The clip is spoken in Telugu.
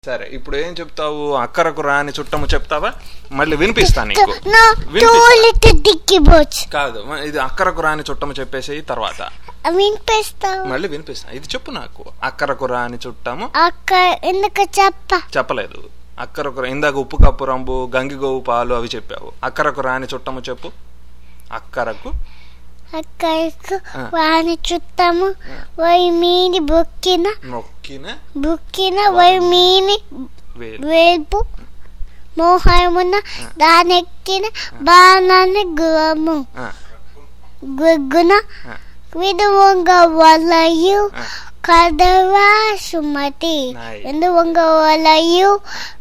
సరే ఇప్పుడు ఏం చెప్తావు అక్కరకు రాని చుట్టము చెప్తావా మళ్ళీ వినిపిస్తా నీకు No, వినిపిస్తా. toilet dicky butch. కాదు మ- ఇది అక్కరకు రాని చుట్టము చెప్పేసి తర్వాత వినిపిస్తావు మళ్ళీ వినిపిస్తా ఇది చెప్పు నాకు అక్కరకు రాని చుట్టము అక్క ఎందుకు చెప్ప చెప్పలేదు అక్కరకు రా- ఇందాక ఉప్పు కప్పు రంబు గంగిగోవు పాలు అవి చెప్పావు అక్కరకు రాని చుట్టము చెప్పు అక్కరకు అక్కకు ఆ. వాని చుట్టము వై మీని బుక్కిన నొక్కిన బుక్కిన వై మీని వేలు వేల్పు మోహమున దానెక్కిన బాణాన్ని గురము ఆ, గుగ్గున ఆ. విధవంగ వలయు ఆ. కదవా సుమతి Nice. విధవంగ వలయు